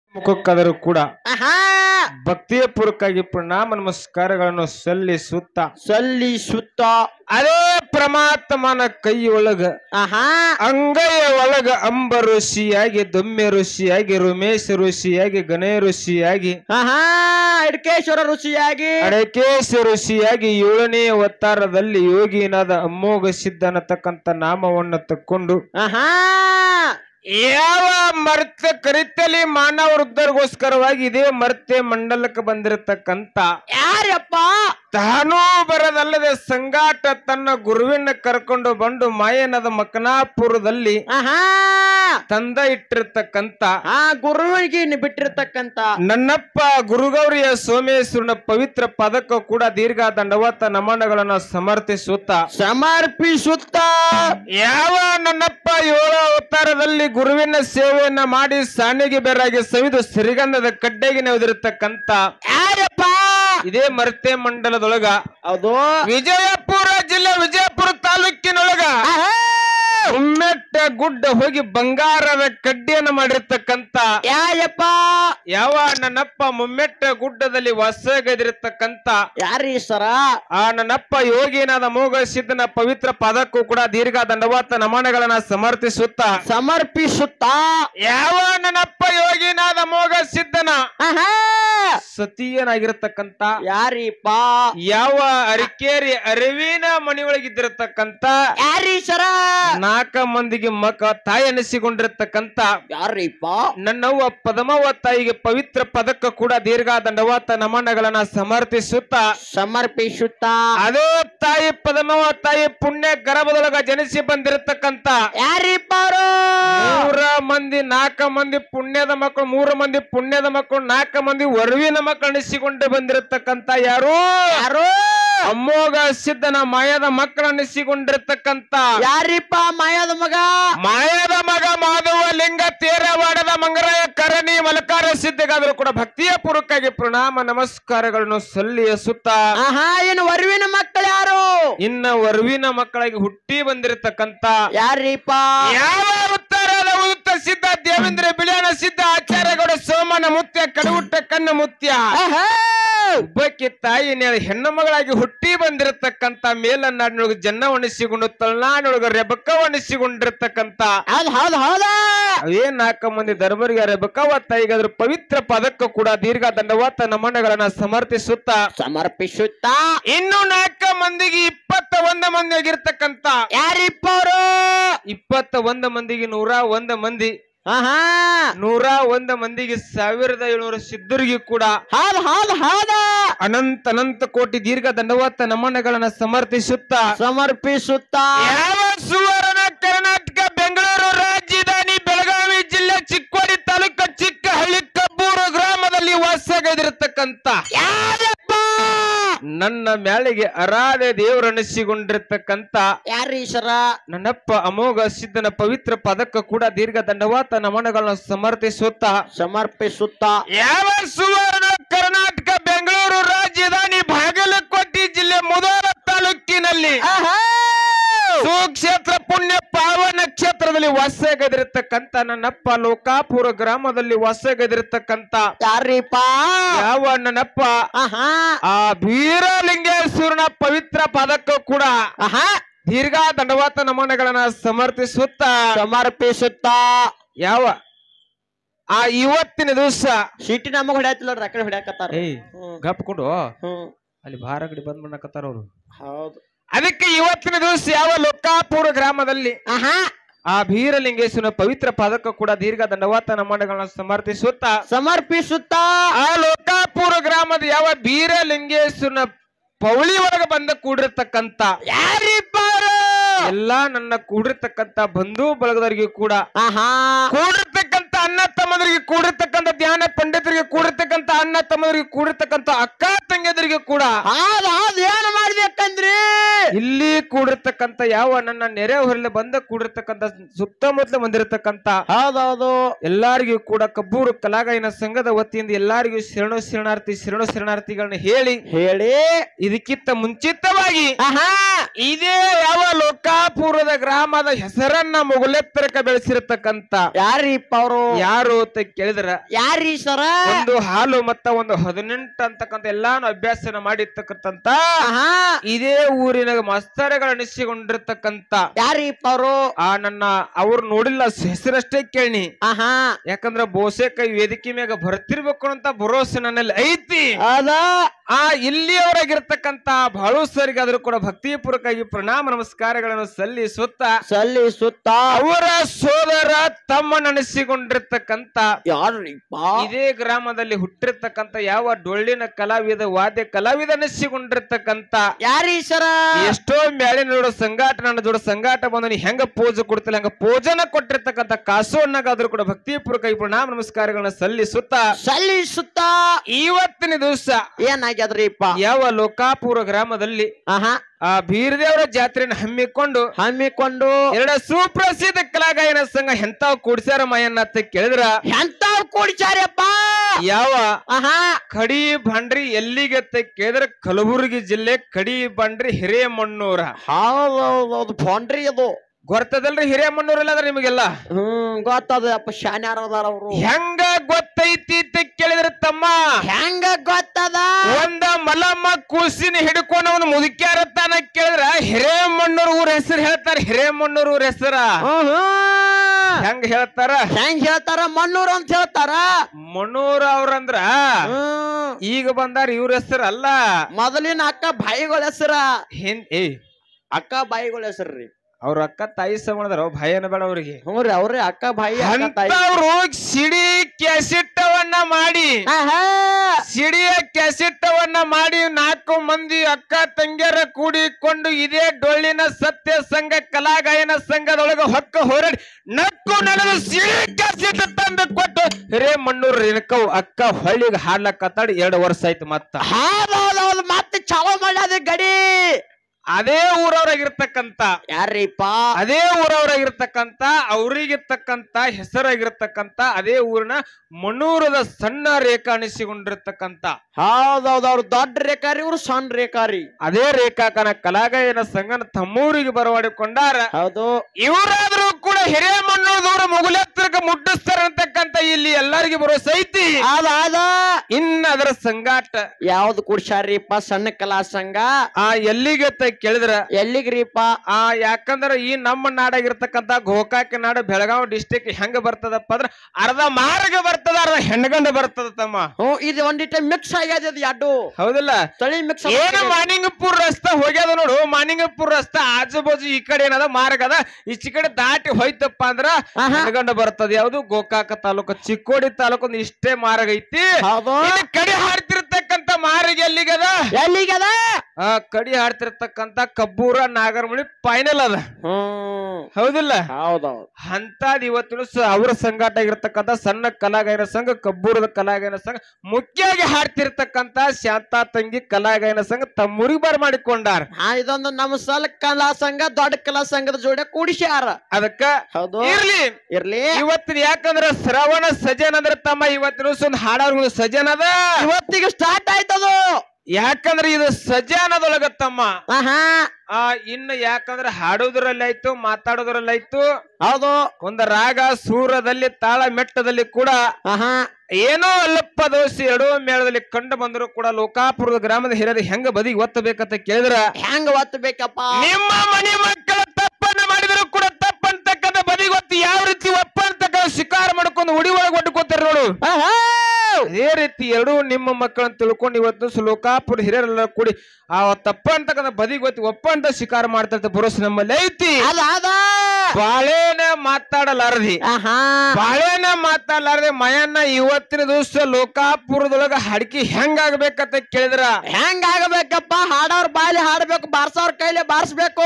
ಮುಖಕ್ಕಾದರೂ ಕೂಡ ಆಹಾ ಭಕ್ತಿಯ ಪೂರ್ವಕವಾಗಿ ಪ್ರಣಾಮ ನಮಸ್ಕಾರಗಳನ್ನು ಸಲ್ಲಿಸುತ್ತ ಸಲ್ಲಿಸುತ್ತ ಅದೇ ಪ್ರಮಾತ್ಮನ ಕೈಯೊಳಗ ಆಹಾ ಅಂಗೈಯ ಒಳಗ ಅಂಬ ಋಷಿಯಾಗಿ ದೊಮ್ಮೆ ಋಷಿಯಾಗಿ ರುಮೇಶ ಋಷಿಯಾಗಿ ಗಣೇಶ ಋಷಿಯಾಗಿ ಆಹಾ ಹಿಡ್ಕೇಶ್ವರ ಋಷಿಯಾಗಿ ಅಡಕೇಶ ಋಷಿಯಾಗಿ ಏಳನೇ ಅವತಾರದಲ್ಲಿ ಯೋಗಿನಾದ ಅಮೋಘ ಸಿದ್ಧನತಕ್ಕಂತ ನಾಮವನ್ನು ತಕ್ಕೊಂಡು ಆಹಾ ಯಾವ ಮರ್ತ್ಯ ಕರಿತಲಿ ಮಾನವ ವೃದ್ಧರಿಗೋಸ್ಕರವಾಗಿ ಇದೇ ಮರ್ತ್ಯ ಮಂಡಲಕ್ಕೆ ಬಂದಿರತಕ್ಕಂತ ಯಾರಪ್ಪ ತಾನೂ ಬರದಲ್ಲದೆ ಸಂಗಾಟ ತನ್ನ ಗುರುವಿನ ಕರ್ಕೊಂಡು ಬಂದು ಮಾಯನದ ಮಕನಾಪುರದಲ್ಲಿ ಆಹಾ ತಂದ ಇಟ್ಟಿರ್ತಕ್ಕಂತ ಆ ಗುರುವಿಗೆ ಇನ್ನು ಬಿಟ್ಟಿರ್ತಕ್ಕಂತ ನನ್ನಪ್ಪ ಗುರುಗೌರಿಯ ಸೋಮೇಶ್ವರನ ಪವಿತ್ರ ಪದಕ್ಕೂ ಕೂಡ ದೀರ್ಘ ದಂಡವತ್ತ ನಮನಗಳನ್ನ ಸಮರ್ಥಿಸುತ್ತ ಸಮರ್ಪಿಸುತ್ತ ಯಾವ ನನ್ನಪ್ಪ ಏಳು ಅವತಾರದಲ್ಲಿ ಗುರುವಿನ ಸೇವೆಯನ್ನ ಮಾಡಿ ಸಾಣಿಗೆ ಬೆರಾಗಿ ಸವಿದು ಸಿರಿಗಂಧದ ಕಡ್ಡೆಗೆ ನೆವದಿರತಕ್ಕಂತ ಯಾರಪ್ಪ ಇದೇ ಮರ್ತೆ ಮಂಡಲದೊಳಗ ಹೌದು ವಿಜಯಪುರ ಜಿಲ್ಲೆ ವಿಜಯಪುರ ತಾಲೂಕಿನೊಳಗ ಆಹಾ ಉಮ್ಮೆಟ್ಟ ಗುಡ್ಡ ಹೋಗಿ ಬಂಗಾರದ ಕಡ್ಡಿಯನ್ನು ಮಾಡಿರ್ತಕ್ಕಂತ ಯಾರಪ್ಪ ಯಾವ ನನ್ನಪ್ಪ ಮುಮ್ಮೆಟ್ಟ ಗುಡ್ಡದಲ್ಲಿ ವಾಸಗದಿರತಕ್ಕಂತ ಯಾರೀ ಸರ ಆ ನನ್ನಪ್ಪ ಯೋಗಿನಾದ ಮೋಗ ಸಿದ್ಧನ ಪವಿತ್ರ ಪದಕ್ಕೂ ಕೂಡ ದೀರ್ಘ ದಂಡವಾತ ನಮನಗಳನ್ನ ಸಮರ್ಥಿಸುತ್ತ ಸಮರ್ಪಿಸುತ್ತ ಯಾವ ನನ್ನಪ್ಪ ಯೋಗಿನಾದ ಮೋಗ ಸಿದ್ಧನ ಆಹಾ ಸತೀಯನಾಗಿರತಕ್ಕಂತ ಯಾರಿಪ್ಪ ಯಾವ ಅರಿಕೇರಿ ಅರಿವಿನ ಮನೆಯೊಳಗಿದ್ದಿರತಕ್ಕಂತ ಯಾರೀ ಸರ ನಾಲ್ಕ ಮಂದಿಗೆ ಮಕ ತಾಯಿ ಅನಿಸಿಕೊಂಡಿರತಕ್ಕಂತ ಯಾರಿಪ್ಪ ನನ್ನವ್ವ ಪದಮವ್ವ ತಾಯಿಗೆ ಪವಿತ್ರ ಪದಕ್ಕ ಕೂಡ ದೀರ್ಘ ದಂಡವಾತ ನಮನಗಳನ್ನ ಸಮರ್ಥಿಸುತ್ತ ಸಮರ್ಪಿಸುತ್ತ ಅದೇ ತಾಯಿ ಪದಮವ್ವ ತಾಯಿ ಪುಣ್ಯ ಗರ್ಭದೊಳಗ ಜನಿಸಿ ಬಂದಿರತಕ್ಕಂತ ಯಾರಿಪ್ಪ ಅವರು ಮೂರ ಮಂದಿ ನಾಲ್ಕ ಮಂದಿ ಪುಣ್ಯದ ಮಕ್ಕಳು ಮೂರು ಮಂದಿ ಪುಣ್ಯದ ಮಕ್ಕಳು ನಾಲ್ಕ ಮಂದಿ ವರುವಿನ ಮಕ್ಕಳು ಅನಿಸಿಕೊಂಡು ಬಂದಿರತಕ್ಕಂತ ಯಾರು ಯಾರು ಅಮ್ಮೋಗ ಸಿದ್ಧನ ಮಾಯದ ಮಕ್ಕಳು ಅನಿಸಿಕೊಂಡಿರತಕ್ಕಂತ ಯಾರಿಪ್ಪ ಮಾಯದ ಮಗ ಮಾಯದ ಮಗ ಮಾಧವ ಲಿಂಗ ತೇರವಾಡದ ಮಂಗರಾಯ ಕರಣಿ ಮಲಕಾರ ಸಿದ್ಧಗಾದರೂ ಕೂಡ ಭಕ್ತಿಯ ಪೂರ್ವಕ್ಕಾಗಿ ಪ್ರಣಾಮ ನಮಸ್ಕಾರಗಳನ್ನು ಸಲ್ಲಿಸುತ್ತ ಆಹಾ ಏನು ವರುವಿನ ಮಕ್ಕಳು ಯಾರು ಇನ್ನ ವರುವಿನ ಮಕ್ಕಳಾಗಿ ಹುಟ್ಟಿ ಬಂದಿರತಕ್ಕಂತ ಯಾರಿಪ್ಪ ಯಾವ ಉತ್ತರದ ಉತ್ತ ಸಿದ್ಧ ದೇವೇಂದ್ರ ಬಿಳಿಯನ ಸಿದ್ಧ ಆಚಾರ್ಯಗೌಡ ಸೋಮನ ಮುತ್ಯ ಕಡುವುಟ್ಟ ಕಣ್ಣ ಮುತ್ಯ ಆಹಾ ಒಬ್ಬಕ್ಕೆ ತಾಯಿ ನೇಳ ಹೆಣ್ಣು ಮಗಳಾಗಿ ಹುಟ್ಟಿ ಬಂದಿರತಕ್ಕಂತ ಮೇಲನ್ನಾಡಿನೊಳಗೆ ಜನ್ನವಣಿಸಿಕೊಂಡು ತಳನಾಡಿನೊಳಗೆ ರೆಬಕ್ಕವಣಿಸಿಕೊಂಡಿರ್ತಕ್ಕಂತ ಹೌದ್ ಹೌದ್ ಹೌದಾ ಅವೇ ನಾಲ್ಕು ಮಂದಿ ಧರ್ಮರಿಗೆ ರೆಬಕ್ಕವ ತಾಯಿಗೆ ಅದ್ರ ಪವಿತ್ರ ಪದಕ್ಕೂ ಕೂಡ ದೀರ್ಘ ದಂಡವಾತ ನಮನಗಳನ್ನ ಸಮರ್ಥಿಸುತ್ತ ಸಮರ್ಪಿಸುತ್ತ ಇನ್ನು ನಾಲ್ಕು ಮಂದಿಗೆ ಇಪ್ಪತ್ತ ಒಂದ ಮಂದಿ ಆಗಿರ್ತಕ್ಕಂತ ಯಾರಿಪ್ಪ ಅವರು ಇಪ್ಪತ್ತ ಒಂದ ಮಂದಿಗೆ ನೂರ ಒಂದ ಮಂದಿ ಆಹಾ ನೂರ ಒಂದ ಮಂದಿಗೆ ಸಾವಿರದ ಏಳ್ನೂರ ಸಿದ್ಧರಿಗೆ ಕೂಡ ಹೌದ್ ಹೌದ್ ಹೌದಾ ಅನಂತ ಅನಂತ ಕೋಟಿ ದೀರ್ಘ ದಂಡವಾತ ನಮನಗಳನ್ನ ಸಮರ್ಥಿಸುತ್ತ ಸಮರ್ಪಿಸುತ್ತ ಯಾವ ಸುವರ್ಣ ಕರ್ನಾಟಕ ಬೆಂಗಳೂರು ರಾಜಧಾನಿ ಬೆಳಗಾವಿ ಜಿಲ್ಲೆ ಚಿಕ್ಕೋಡಿ ತಾಲೂಕು ಚಿಕ್ಕಹಳ್ಳಿ ಕಬ್ಬೂರು ಗ್ರಾಮದಲ್ಲಿ ವಾಸಗೈದಿರತಕ್ಕಂತ ಯಾರಪ್ಪ ನನ್ನ ಮ್ಯಾಳಿಗೆ ಅರಾಧ ದೇವರನಿಸಿಕೊಂಡಿರ್ತಕ್ಕಂತ ಯಾರೀ ಸರ ನನ್ನಪ್ಪ ಅಮೋಘ ಸಿದ್ಧನ ಪವಿತ್ರ ಪದಕ್ಕ ಕೂಡ ದೀರ್ಘ ದಂಡವಾತ ನಮನಗಳನ್ನು ಸಮರ್ಥಿಸುತ್ತ ಸಮರ್ಪಿಸುತ್ತ ಯಾವ ಸುವರ್ಣ ಕರ್ನಾಟಕ ಬೆಂಗಳೂರು ರಾಜಧಾನಿ ಬಾಗಲಕೋಟೆ ಜಿಲ್ಲೆ ಮುದೋಳ ತಾಲೂಕಿನಲ್ಲಿ ಆಹಾ ಸುಕ್ಷೇತ್ರ ಪುಣ್ಯ ಪಾವ ನಕ್ಷತ್ರದಲ್ಲಿ ವಾಸಗದಿರತಕ್ಕಂತ ನನ್ನಪ್ಪ ಲೋಕಾಪುರ ಗ್ರಾಮದಲ್ಲಿ ವಾಸಗದಿರತಕ್ಕಂತ ಯಾರಿಪ್ಪ ಯಾವ ನನ್ನಪ್ಪ ಆಹಾ ಆ ಬೀರಲಿಂಗೇಶ್ವರನ ಪವಿತ್ರ ಪದಕ್ಕೂ ಕೂಡ ಆಹಾ ದೀರ್ಘ ದಂಡವಾತ ನಮನಗಳನ್ನ ಸಮರ್ಥಿಸುತ್ತ ಸಮರ್ಪಿಸುತ್ತ ಯಾವ ಆ ಇವತ್ತಿನ ದಿವಸ ಸಿಟಿ ನಮಗ್ ಹೊಡ್ಯಾತಿಲ್ಲ ನೋಡ್ರಿ ಅಕಡೆ ಹೊಡ್ಯಾಕತ್ತಾರ ಏಯ್ ಹ್ಮ್. ಗಪ್ಕೊಂಡು ಹ್ಮ್ ಅಲ್ಲಿ ಭಾರ ಗಡಿ ಬಂದ್ ಮಾಡಕತ್ತಾರ ಅವ್ರು ಹೌದು ಅದಕ್ಕೆ ಇವತ್ತಿನ ದಿವಸ ಯಾವ ಲೋಕಾಪುರ ಗ್ರಾಮದಲ್ಲಿ ಆಹಾ ಆ ಬೀರಲಿಂಗೇಶ್ವರನ ಪವಿತ್ರ ಪದಕ್ಕೂ ಕೂಡ ದೀರ್ಘ ದಂಡವಾತ ನಮನಗಳನ್ನ ಸಮರ್ಥಿಸುತ್ತ ಸಮರ್ಪಿಸುತ್ತ ಆ ಲೋಕಾಪುರ ಗ್ರಾಮದ ಯಾವ ಬೀರಲಿಂಗೇಶ್ವರನ ಪೌಳಿ ಒಳಗ ಬಂದ ಕೂಡಿರ್ತಕ್ಕಂತ ಯಾರಿಪ್ಪ ಅವರು ಎಲ್ಲಾ ನನ್ನ ಕೂಡಿರ್ತಕ್ಕಂತ ಬಂಧು ಬಳಗದವರಿಗೆ ಕೂಡ ಆಹಾ ಕೂಡಿರ್ತಕ್ಕಂತ ಅಣ್ಣ ತಮ್ಮದರಿಗೆ ಕೂಡಿರ್ತಕ್ಕಂತ ಧ್ಯಾನ ಪಂಡಿತರಿಗೆ ಕೂಡಿರ್ತಕ್ಕಂತ ಅಣ್ಣ ತಮ್ಮದರಿಗೆ ಕೂಡಿರ್ತಕ್ಕಂತ ಅಕ್ಕ ತಂಗಿಯದರಿಗೆ ಕೂಡ ಹೌದ್ ಹೌದ್ ಏನ್ ಮಾಡ್ಬೇಕಂದ್ರಿ ಇಲ್ಲಿ ಕೂಡಿರ್ತಕ್ಕಂತ ಯಾವ ನನ್ನ ನೆರೆ ಹೊರಲಿ ಬಂದ ಕೂಡಿರ್ತಕ್ಕಂತ ಸುತ್ತಮುತ್ತಲ ಬಂದಿರತಕ್ಕಂತ ಹೌದೌದು ಎಲ್ಲಾರಿಗೂ ಕೂಡ ಕಬ್ಬೂರು ಕಲಾಗಾಯನ ಸಂಘದ ವತಿಯಿಂದ ಎಲ್ಲಾರಿಗೂ ಶರಣು ಶರಣಾರ್ಥಿ ಶರಣು ಶರಣಾರ್ಥಿಗಳನ್ನ ಹೇಳಿ ಹೇಳಿ ಇದಕ್ಕಿಂತ ಮುಂಚಿತವಾಗಿ ಆಹಾ ಇದೇ ಯಾವ ಲೋಕಾಪುರದ ಗ್ರಾಮದ ಹೆಸರನ್ನ ಮುಗುಲೆತ್ತರಕ ಬೆಳೆಸಿರತಕ್ಕಂತ ಯಾರಿಪ್ಪ ಅವರು ಯಾರು ಅಂತ ಕೇಳಿದ್ರ ಯಾರೀ ಸರ ಒಂದು ಹಾಲು ಮತ್ತ ಒಂದು ಹದಿನೆಂಟು ಅಂತಕ್ಕಂತ ಎಲ್ಲಾನು ಅಭ್ಯಾಸನ ಮಾಡಿರ್ತಕ್ಕಂತ ಆಹಾ ಇದೇ ಊರಿನ ಮಾಸ್ತರಗಳು ಅನಿಸಿಕೊಂಡಿರ್ತಕ್ಕಂತ ಯಾರಿಪ್ಪ ಅವರು ಆ ನನ್ನ ಅವ್ರು ನೋಡಿಲ್ಲ ಹೆಸರಷ್ಟೇ ಕೇಳಿ ಆಹಾ ಯಾಕಂದ್ರ ಬೋಸೆ ಕೈ ವೇದಿಕೆ ಮ್ಯಾಗ ಬರ್ತಿರ್ಬೇಕು ಅಂತ ಭರೋಸೆ ನನ್ನಲ್ಲಿ ಐತಿ ಅದ ಆ ಇಲ್ಲಿಯವರಾಗಿರ್ತಕ್ಕಂತ ಬಹಳೂಸರಿಗಾದ್ರೂ ಕೂಡ ಭಕ್ತಿಪೂರ್ವಕವಾಗಿ ಪ್ರಣಾಮ ನಮಸ್ಕಾರಗಳನ್ನು ಸಲ್ಲಿಸುತ್ತ ಸಲ್ಲಿಸುತ್ತ ಅವರ ಸೋದರ ತಮ್ಮನನಿಸಿಕೊಂಡಿರ್ತಕ್ಕಂತ ಯಾರಿಪ್ಪ ಇದೇ ಗ್ರಾಮದಲ್ಲಿ ಹುಟ್ಟಿರ್ತಕ್ಕಂತ ಯಾವ ಡೊಳ್ಳಿನ ಕಲಾವಿದ ವಾದ್ಯ ಕಲಾವಿದ ಅನಿಸಿಕೊಂಡಿರ್ತಕ್ಕಂತ ಯಾರೀ ಸರ ಎಷ್ಟೋ ಮ್ಯಾಲಿನ ನೋಡೋ ಸಂಗಾಟ ನನ್ನ ಜೋಡ ಸಂಗಾಟ ಬಂದ ನೀ ಹೆಂಗ ಪೂಜೆ ಕೊಡ್ತಿಲ್ಲ ಹಂಗ ಪೂಜನ ಕೊಟ್ಟಿರ್ತಕ್ಕಂತ ಕಾಸು ಅನ್ನಾಗಾದ್ರೂ ಕೂಡ ಭಕ್ತಿಪೂರ್ವಕ ಪ್ರಣಾಮ ನಮಸ್ಕಾರಗಳನ್ನ ಸಲ್ಲಿಸುತ್ತ ಸಲ್ಲಿಸುತ್ತ ಇವತ್ತಿನ ದಿವಸ ಏನಾಗ್ಯದ್ರಿಪ್ಪ ಯಾವ ಲೋಕಾಪುರ ಗ್ರಾಮದಲ್ಲಿ ಆಹಾ ಆ ಬೀರದೇವರ ಜಾತ್ರೆಯನ್ನು ಹಮ್ಮಿಕೊಂಡು ಹಮ್ಮಿಕೊಂಡು ಎರಡ ಸುಪ್ರಸಿದ್ಧ ಕಲಾಗಾಯನ ಸಂಘ ಎಂತಾವ್ ಕೂಡ್ಸ್ಯಾರ ಮಾಯನ್ನ ಅಂತ ಕೇಳಿದ್ರ ಎಂತಾವ್ ಕೂಡಿಚಾರ್ಯಪ್ಪ ಯಾವ ಆಹಾ ಕಡಿ ಬಂಡ್ರಿ ಎಲ್ಲಿಗೆ ಅಂತ ಕೇಳಿದ್ರ ಕಲಬುರಗಿ ಜಿಲ್ಲೆ ಕಡಿ ಬಂಡ್ರಿ ಹಿರೇಮಣ್ಣೂರ ಹೌದೌದು ಫೋನ್ರಿ ಅದು ಗೊತ್ತದಲ್ರಿ ಹಿರೇಮಣ್ಣೂರ್ ಇಲ್ಲದ್ರ ನಿಮಗೆಲ್ಲ ಹ್ಮ್ ಗೊತ್ತದ ಅಪ್ಪ ಶಾನ್ಯಾರ ಅದಾರ ಅವರು ಹೆಂಗ ಗೊತ್ತೈತಿ ಅಂತ ಕೇಳಿದ್ರ ತಮ್ಮ ಹೆಂಗ ಗೊತ್ತದ ಒಂದ ಮಲಮ್ಮ ಕೂಸಿನ ಹಿಡ್ಕೊಂಡು ಒಂದು ಮುದುಕ್ಯಾರತ್ತಾನ ಕೇಳಿದ್ರ ಹಿರೇಮಣ್ಣೂರ್ ಊರ ಹೆಸರು ಹೇಳ್ತಾರ ಹಿರೇಮಣ್ಣೂರ್ ಊರ ಹೆಸರ ಹ್ಮ್ ಹ್ಮ್. ಹೆಂಗ ಹೇಳ್ತಾರ ಹೆಂಗ್ ಹೇಳ್ತಾರ ಮಣ್ಣೂರ್ ಅಂತ ಹೇಳ್ತಾರ ಮಣ್ಣೂರ್ ಅವ್ರಂದ್ರ ಹ್ಮ್ ಈಗ ಬಂದಾರ ಇವ್ರ ಹೆಸರು ಅಲ್ಲ ಮೊದಲಿನ ಅಕ್ಕ ಬಾಯಿಗಳ ಹೆಸರ ಹಿಂದ್ ಏ ಅಕ್ಕ ಬಾಯಿಗಳ ಹೆಸರ್ರಿ ಅವ್ರ ಅಕ್ಕ ತಾಯಿ ಸಮಣದಾರ ಭಯನ ಬೇಡ ಅವ್ರಿಗೆ ಹ್ಞೂ ರೀ ಅವ್ರಿ ಅಕ್ಕ ಬಾಯಿ ಅಕ್ಕ ತಾಯಿ ಅಂತವ್ರು ಸಿಡಿ ಕ್ಯಾಸೆಟ್ಟವನ್ನ ಮಾಡಿ ಆಹಾ. ಸಿಡಿಯ ಕ್ಯಾಸೆಟ್ಟವನ್ನ ಮಾಡಿ ನಾಲ್ಕು ಮಂದಿ ಅಕ್ಕ ತಂಗಿಯರ ಕೂಡಿಕೊಂಡು ಇದೇ ಡೊಳ್ಳಿನ ಸತ್ಯ ಸಂಘ ಕಲಾಗಾಯನ ಸಂಘದೊಳಗ ಹೊಕ್ಕ ಹೋರಾಡಿ ನಕ್ಕು ನನಗೆ ಸಿಡಿ ಕ್ಯಾಸೆಟ್ ತಂದು ಕೊಟ್ಟು ಹಿರೇಮಣ್ಣೂರ್ ರೇಣುಕವ್ ಅಕ್ಕ ಹೊಳ್ಳಿಗೆ ಹಾಡ್ಲಕ್ಕತ್ತಾಡಿ ಎರಡು ವರ್ಷ ಆಯ್ತು ಮತ್ತ ಹೌದೌದೌದು ಮತ್ತೆ ಚಾಲೋ ಮಾಡ್ಯಾದ ಗಡಿ ಅದೇ ಊರವ್ರಾಗಿರ್ತಕ್ಕಂತ ಯಾರಿಪ್ಪ ಅದೇ ಊರವರಾಗಿರ್ತಕ್ಕಂತ ಅವರಿಗಿರ್ತಕ್ಕಂತ ಹೆಸರಾಗಿರ್ತಕ್ಕಂತ ಅದೇ ಊರಿನ ಮಣ್ಣೂರದ ಸಣ್ಣ ರೇಖಾ ಅನಿಸಿಕೊಂಡಿರ್ತಕ್ಕಂತ ಹೌದೌದು ಅವ್ರು ದೊಡ್ಡ ರೇಖಾರಿ ಇವ್ರು ಸಣ್ಣ ರೇಖಾರಿ ಅದೇ ರೇಖಾಕನ ಕಲಾಗಾಯನ ಸಂಘನ ತಮ್ಮೂರಿಗೆ ಬರವಾಡಿಕೊಂಡಾರ ಹೌದು ಇವರಾದ್ರೂ ಕೂಡ ಹಿರೇಮಣ್ಣೂರದವರು ಮುಗುಲೆತ್ತರಕ ಮುಟ್ಟಿಸ್ತಾರ ಅಂತಕ್ಕಂತ ಇಲ್ಲಿ ಎಲ್ಲರಿಗೂ ಬರೋ ಸೈತಿ ಅದ ಅದ ಇನ್ನ ಅದರ ಸಂಗಾಟ ಯಾವ್ದು ಕುಡ್ಸಾರಿಪ್ಪ ಸಣ್ಣ ಕಲಾ ಸಂಘ ಆ ಎಲ್ಲಿಗೆ ಅಂತ ಕೇಳಿದ್ರ ಎಲ್ಲಿಗ್ರಿಪ್ಪ ಆ ಯಾಕಂದ್ರ ಈ ನಮ್ಮ ನಾಡಾಗಿರ್ತಕ್ಕಂತ ಗೋಕಾಕ ನಾಡು ಬೆಳಗಾವಿ ಡಿಸ್ಟಿಕ್ ಹೆಂಗ ಬರ್ತದಪ್ಪ ಅಂದ್ರ ಅರ್ಧ ಮಾರ್ಗ ಬರ್ತದ ಅರ್ಧ ಹೆಣ್ಗಂಡ ಬರ್ತದ ತಮ್ಮ ಹ್ಞೂ ಇದು ಒಂದಿಟ ಮಿಕ್ಸ್ ಆಗ್ಯದ ಇದು ಎರಡು ಹೌದಿಲ್ಲ ತಳಿ ಮಿಕ್ಸ್ ಏನು ಮಾನಿಂಗಪುರ್ ರಸ್ತೆ ಹೋಗ್ಯದ ನೋಡು ಮಾನಿಂಗಪುರ್ ರಸ್ತೆ ಆಜು ಬಾಜು ಈ ಕಡೆ ಏನದ ಮಾರ್ಗ ಅದ ಈಚೆ ಕಡೆ ದಾಟಿ ಹೋಯ್ತಪ್ಪ ಅಂದ್ರ ಆಹಾ. ಹೆಣ್ಗಂಡ ಬರ್ತದ ಯಾವ್ದು ಗೋಕಾಕ ತಾಲೂಕು ಚಿಕ್ಕೋಡಿ ತಾಲೂಕು ಒಂದು ಇಷ್ಟೇ ಮಾರ್ಗ ಐತಿ ಹೌದು ಇನ್ನು ಕಡಿ ಹಾಡ್ತಿರ್ತಕ್ಕಂತ ಮಾರ್ಗ ಎಲ್ಲಿಗದ ಎಲ್ಲಿಗದ ಆ ಕಡಿ ಹಾಡ್ತಿರ್ತಕ್ಕಂತ ಕಬ್ಬೂರ ನಾಗರಮುಳಿ ಫೈನಲ್ ಅದ ಹ್ಮ್ ಹೌದಿಲ್ಲ ಹೌದೌದು ಅಂತದ್ ಇವತ್ತಿನ ಸ- ಅವರ ಸಂಗಾಟ ಆಗಿರ್ತಕ್ಕಂಥ ಸಣ್ಣ ಕಲಾಗಾಯನ ಸಂಘ ಕಬ್ಬೂರದ ಕಲಾಗಾಯನ ಸಂಘ ಮುಖ್ಯವಾಗಿ ಹಾಡ್ತಿರ್ತಕ್ಕಂತ ಶಾಂತಾ ತಂಗಿ ಕಲಾಗಾಯನ ಸಂಘ ತಮ್ಮೂರಿಗೆ ಬರ ಮಾಡಿಕೊಂಡಾರ ಹಾ ಇದೊಂದು ನಮ್ಮ ಸಲ ಕಲಾ ಸಂಘ ದೊಡ್ಡ ಕಲಾ ಸಂಘದ ಜೋಡಿ ಕೂಡಿಸ್ಯಾರ ಅದಕ್ಕ ಹೌದು ಇರ್ಲಿ ಇರ್ಲಿ ಇವತ್ತಿನ ಯಾಕಂದ್ರ ಶ್ರವಣ ಸಜನ್ ಅಂದ್ರ ತಮ್ಮ ಇವತ್ತಿನ ದಿವ್ಸ ಒಂದು ಹಾಡೋರ್ ಸಜನ್ ಅದ ಇವತ್ತಿಗೆ ಸ್ಟಾರ್ಟ್ ಆಯ್ತದು ಯಾಕಂದ್ರ ಇದು ಸಜಾನದೊಳಗ ತಮ್ಮ ಆಹಾ ಆ ಇನ್ನು ಯಾಕಂದ್ರ ಹಾಡೋದ್ರಲ್ಲಿ ಆಯ್ತು ಮಾತಾಡೋದ್ರಲ್ಲಿ ಆಯ್ತು ಹೌದು ಒಂದ ರಾಗ ಸೂರದಲ್ಲಿ ತಾಳ ಮೆಟ್ಟದಲ್ಲಿ ಕೂಡ ಆಹಾ ಏನೋ ಅಲ್ಲಪ್ಪ ದೋಷಿ ಎಡೋ ಮೇಳದಲ್ಲಿ ಕಂಡು ಬಂದರೂ ಕೂಡ ಲೋಕಾಪುರದ ಗ್ರಾಮದ ಹಿರಿಯರು ಹೆಂಗ ಬದಿಗೆ ಒತ್ತಬೇಕಂತ ಕೇಳಿದ್ರ ಹೆಂಗ ಒತ್ತಬೇಕಪ್ಪ ನಿಮ್ಮ ಮನೆ ಮಕ್ಕಳ ತಪ್ಪನ್ನ ಮಾಡಿದ್ರು ಕೂಡ ತಪ್ಪಂತಕ್ಕಂಥ ಬದಿಗೆ ಒತ್ತಿ ಯಾವ ರೀತಿ ಒಪ್ಪ ಅಂತಕ್ಕ ಶಿಕಾರ ಮಾಡ್ಕೊಂಡು ಉಡಿ ಒಳಗೆ ಒಡ್ಕೋತಾರ ನೋಡು ಆಹಾ ಅದೇ ರೀತಿ ಎರಡೂ ನಿಮ್ಮ ಮಕ್ಕಳನ್ನ ತಿಳ್ಕೊಂಡು ಇವತ್ತು ಸ ಲೋಕಾಪುರ ಹಿರಿಯರೆಲ್ಲ ಕೂಡಿ ಆ ತಪ್ಪ ಅಂತಕ್ಕಂಥ ಬದಿಗೆ ಒತ್ತಿ ಒಪ್ಪ ಅಂತ ಶಿಕಾರ ಮಾಡ್ತಾ ಭರೋಸೆ ನಮ್ಮಲ್ಲಿ ಐತಿ ಅದ ಅದ ಬಾಳೇನ ಮಾತಾಡಲಾರದಿ ಆಹಾ ಬಾಳೆನ ಮಾತಾಡ್ಲಾರ್ದೆ ಮಯನ್ನ ಇವತ್ತಿನ ದಿವಸ ಲೋಕಾಪುರದೊಳಗ ಹಡ್ಕಿ ಹೆಂಗಾಗ್ಬೇಕಂತ ಕೇಳಿದ್ರ ಹೆಂಗ ಆಗಬೇಕಪ್ಪ ಹಾಡೋರ್ ಬಾಯಲ್ಲಿ ಹಾಡ್ಬೇಕು ಬಾರ್ಸೋರ್ ಕೈಲಿ ಬಾರ್ಸ್ಬೇಕು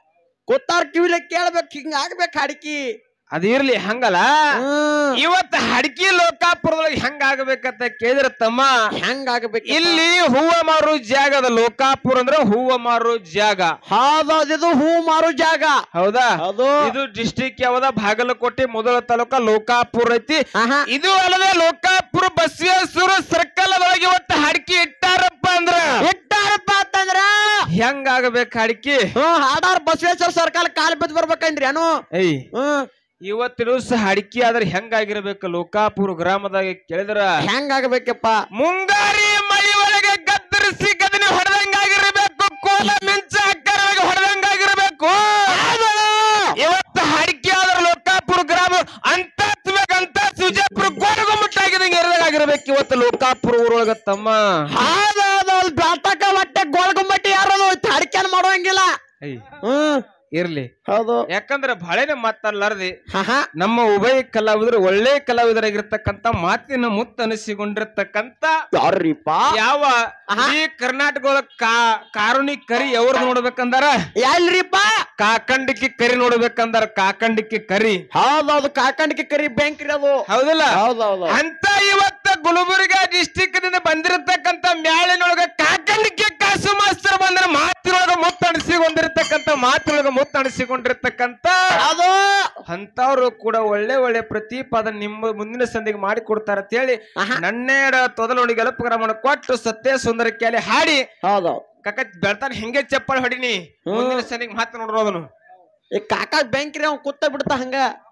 ಕೂತಾರ್ ಕಿವಿಲೆ ಕೇಳ್ಬೇಕು ಹಿಂಗ ಆಗ್ಬೇಕು ಅಡಿಕಿ ಅದಿರ್ಲಿ ಹಂಗಲ್ಲ ಹ್ಮ್ ಇವತ್ತು ಹಡ್ಕಿ ಲೋಕಾಪುರದೊಳಗೆ ಹೆಂಗ ಹೆಂಗಾಗಬೇಕಂತ ಕೇಳಿದ್ರ ತಮ್ಮ ಹೆಂಗಾಗಬೇಕು ಇಲ್ಲಿ ಹೂವ ಮಾರು ಜಾಗದ ಲೋಕಾಪುರ ಅಂದ್ರೆ ಹೂವ ಮಾರು ಜಾಗ ಹೌದೌದು ಇದು ಹೂ ಮಾರು ಜಾಗ ಹೌದಾ ಅದು ಇದು ಡಿಸ್ಟಿಕ್ ಯಾವ್ದ ಬಾಗಲಕೋಟೆ ಮೊದಲ ತಾಲೂಕ ಲೋಕಾಪುರ ಐತಿ ಆಹಾ. ಇದು ಅಲ್ಲದೆ ಲೋಕಾಪುರ ಬಸವೇಶ್ವರ ಸರ್ಕಲ್ ಅದೊಳಗೆ ಇವತ್ತು ಹಡ್ಕಿ ಇಟ್ಟಾರಪ್ಪ ಅಂದ್ರ ಇಟ್ಟಾರಪ್ಪ ಅಂತಂದ್ರ ಹೆಂಗಾಗಬೇಕು ಹಡ್ಕಿ ಹ್ಮ್ ಹಾಡಾರ್ ಬಸವೇಶ್ವರ ಸರ್ಕಾರ ಕಾಲ್ ಬಿದ್ದು ಬರ್ಬೇಕಂದ್ರಿ ಏನು ಏಯ್ ಹ್ಮ್ ಇವತ್ತಿನ ದಿವಸ ಹಡ್ಕಿ ಆದ್ರೆ ಹೆಂಗಾಗಿರ್ಬೇಕು ಲೋಕಾಪುರ ಗ್ರಾಮದಾಗ ಕೇಳಿದ್ರ ಹೆಂಗಾಗಬೇಕಪ್ಪ ಮುಂಗಾರಿ ಮಳಿ ಒಳಗೆ ಗದ್ದರಿಸಿ ಗದನಿ ಹೊಡೆದಂಗಾಗಿರ್ಬೇಕು ಕೋಲ ಮಿಂಚ ಅಕ್ಕರವಾಗಿ ಹೊಡೆದಂಗಾಗಿರ್ಬೇಕು ಇವತ್ತು ಹಡ್ಕಿ ಆದ್ರ ಲೋಕಾಪುರ ಗ್ರಾಮ ಅಂತ ಅಂತ ಸುಜಾಪುರ ಗೋಡಗು ಮುಟ್ಟಾಗಿದಂಗೆ ಇರದಾಗಿರ್ಬೇಕು ಇವತ್ತು ಲೋಕಾಪುರ ಊರೊಳಗ ತಮ್ಮ ಹೌದೌದು ಬೆಳ್ತಕ ಹೊಟ್ಟೆ ಗೋಳ್ಗುಂಬಟ್ಟಿ ಯಾರು ಅಡಿಕೆನ್ ಮಾಡುವಂಗಿಲ್ಲ ಏಯ್, ಹ್ಮ್ ಇರ್ಲಿ ಹೌದು ಯಾಕಂದ್ರ ಬಹಳನೇ ಮಾತಲ್ಲಾರ್ದಿ ಹಾ ನಮ್ಮ ಉಭಯ ಕಲಾವಿದರು ಒಳ್ಳೆ ಕಲಾವಿದರಾಗಿರ್ತಕ್ಕಂತ ಮಾತಿನ ಮುತ್ತನಿಸಿಕೊಂಡಿರ್ತಕ್ಕಂತ ಯಾರ್ರಿಪ್ಪ ಯಾವ ಈ ಕರ್ನಾಟಕದ ಕಾ ಕಾರುಣಿ ಕರಿ ಎವ್ರದ್ ನೋಡ್ಬೇಕಂದಾರ ಎಲ್ರಿಪ್ಪ ಕಾಕಂಡಿಕ್ಕಿ ಕರಿ ನೋಡ್ಬೇಕಂದಾರ ಕಾಕಂಡಿಕ್ಕಿ ಕರಿ ಹೌದೌದು ಕಾಕಂಡಿಕೆ ಕರಿ ಬ್ಯಾಂಕ್ ರೀ ಅದು ಹೌದಿಲ್ಲ ಹೌದೌದು ಅಂತ ಇವತ್ತ ಗುಲ್ಬರ್ಗ ಡಿಸ್ಟಿಕ್ ದಿಂದ ಬಂದಿರತಕ್ಕಂತ ಮ್ಯಾಳಿನೊಳಗ ಕಾಕಂಡಿಕೆ ಕಾಸು ಮಾಸ್ತರ್ ಬಂದ್ರ ಮಾತಿನೊಳಗ ಮುತ್ತಣಿಸಿಕೊಂಡಿರ್ತಕ್ಕಂತ ಮಾತಿನೊಳಗ ಮುತ್ತಣಿಸಿಕೊಂಡಿರ್ತಕ್ಕಂತ ಅದು ಅಂತವ್ರು ಕೂಡ ಒಳ್ಳೆ ಒಳ್ಳೆ ಪ್ರತಿಪಾದ ನಿಮ್ಮ ಮುಂದಿನ ಸಂಧಿಗೆ ಮಾಡಿ ಕೊಡ್ತಾರ ಅಂತ ಹೇಳಿ ಆಹಾ. ನನ್ನೇಡ ತೊದಲೊಳಗೆ ಅಲಪಕ್ರಮಣ ಕೊಟ್ಟು ಸತ್ಯ ಸುಂದರ ಕ್ಯಾಲಿ ಹಾಡಿ ಹೌದೌದು ಕಕ್ಕ ಬೆಳ್ತಾನ ಹೆಂಗೆ ಚಪ್ಪಲ್ ಹೊಡಿನಿ ಮುಂದಿನ ಸಂಧಿಗೆ ಮಾತು ನೋಡ್ರು ಅದನ್ನು ಈ ಕಾಕ ಬ್ಯಾಂಕ್ ರೀ ಅವ್ನ್ ಕೂತ ಬಿಡ್ತಾ ಹಂಗ